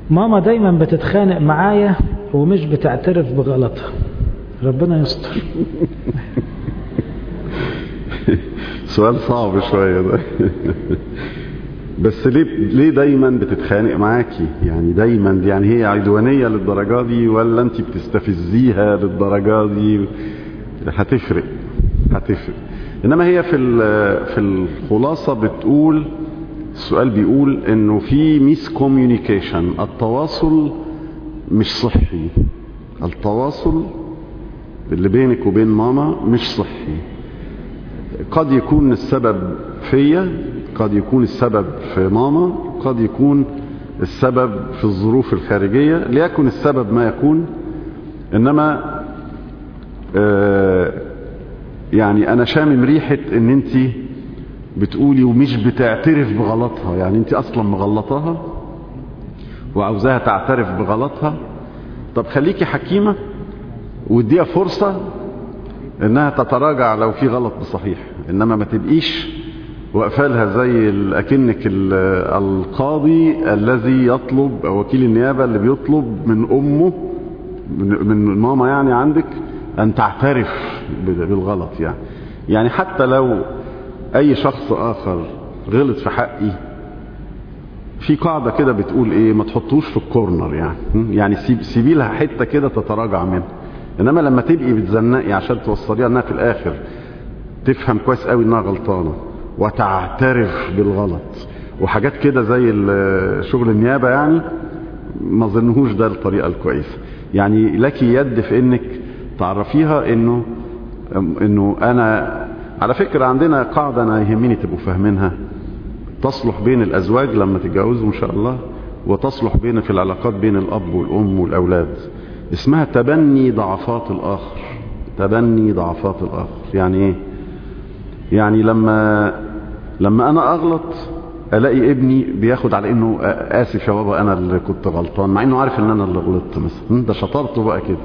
ماما دايما بتتخانق معايا ومش بتعترف بغلطها ربنا يستر سؤال صعب شوية ده بس ليه ليه دايما بتتخانق معاكي يعني دايما دي يعني هي عدوانية للدرجة دي ولا انت بتستفزيها للدرجة دي هتفرق هتفرق انما هي في في الخلاصة بتقول السؤال بيقول انه في ميس كوميونيكيشن التواصل مش صحي التواصل اللي بينك وبين ماما مش صحي قد يكون السبب فيا قد يكون السبب في ماما قد يكون السبب في الظروف الخارجية ليكن السبب ما يكون انما آه يعني انا شامم ريحة ان انت بتقولي ومش بتعترف بغلطها يعني انت اصلا مغلطاها وعاوزاها تعترف بغلطها طب خليكي حكيمة واديها فرصة انها تتراجع لو في غلط بصحيح انما ما تبقيش واقفالها زي اكنك القاضي الذي يطلب او وكيل النيابة اللي بيطلب من امه من ماما يعني عندك ان تعترف بالغلط يعني يعني حتى لو اي شخص اخر غلط في حقي في قاعدة كده بتقول ايه ما تحطوش في الكورنر يعني يعني سيب سيبي لها حتة كده تتراجع منها انما لما تبقي بتزنقي عشان توصليها انها في الاخر تفهم كويس قوي انها غلطانة وتعترف بالغلط وحاجات كده زي شغل النيابة يعني ما ظنهوش ده الطريقة الكويسة يعني لك يد في انك تعرفيها انه انه انا على فكرة عندنا قاعدة انا يهمني تبقوا فاهمينها تصلح بين الازواج لما تتجوزوا ان شاء الله وتصلح بين في العلاقات بين الاب والام والاولاد اسمها تبني ضعفات الاخر تبني ضعفات الاخر يعني ايه يعني لما لما انا اغلط الاقي ابني بياخد على انه اسف يا بابا انا اللي كنت غلطان مع انه عارف ان انا اللي غلطت مثلا ده شطارته بقى كده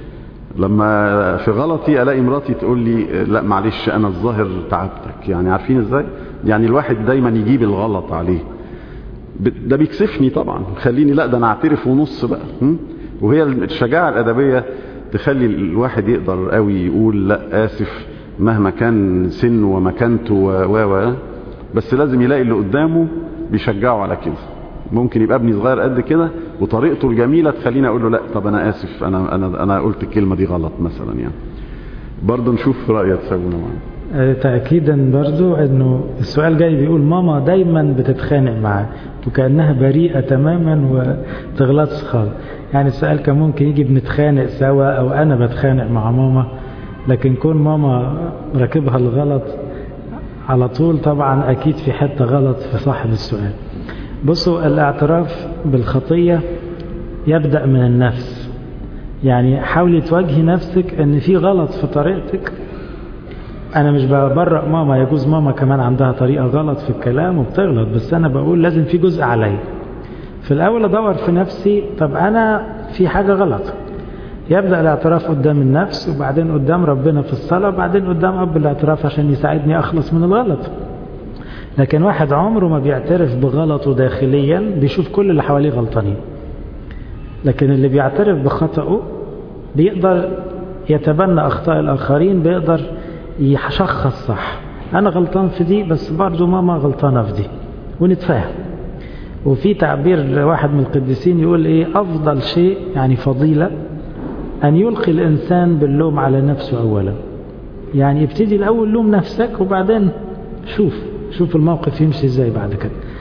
لما في غلطي الاقي مراتي تقول لي لا معلش انا الظاهر تعبتك يعني عارفين ازاي يعني الواحد دايما يجيب الغلط عليه ده بيكسفني طبعا خليني لا ده انا اعترف ونص بقى وهي الشجاعة الادبية تخلي الواحد يقدر قوي يقول لا اسف مهما كان سنه ومكانته و و بس لازم يلاقي اللي قدامه بيشجعه على كده ممكن يبقى ابني صغير قد كده وطريقته الجميلة تخليني اقول له لا طب انا اسف انا انا انا قلت الكلمة دي غلط مثلا يعني برضه نشوف رأيك سابونا معانا تأكيدا برضو انه السؤال جاي بيقول ماما دايما بتتخانق معاه وكأنها بريئة تماما وتغلطش خالص يعني السؤال كان ممكن يجي بنتخانق سوا او انا بتخانق مع ماما لكن كون ماما راكبها الغلط على طول طبعا اكيد في حتة غلط في صاحب السؤال بصوا الاعتراف بالخطية يبدأ من النفس يعني حاولي تواجهي نفسك ان في غلط في طريقتك انا مش ببرأ ماما يجوز ماما كمان عندها طريقة غلط في الكلام وبتغلط بس انا بقول لازم في جزء عليا في الاول ادور في نفسي طب انا في حاجة غلط يبدأ الاعتراف قدام النفس وبعدين قدام ربنا في الصلاة وبعدين قدام اب الاعتراف عشان يساعدني اخلص من الغلط لكن واحد عمره ما بيعترف بغلطه داخليا بيشوف كل اللي حواليه غلطانين لكن اللي بيعترف بخطأه بيقدر يتبنى اخطاء الاخرين بيقدر يشخص صح انا غلطان في دي بس برضو ماما غلطانه في دي ونتفاهم وفي تعبير واحد من القديسين يقول ايه افضل شيء يعني فضيله ان يلقي الانسان باللوم على نفسه اولا يعني ابتدي الاول لوم نفسك وبعدين شوف شوف الموقف يمشي ازاي بعد كده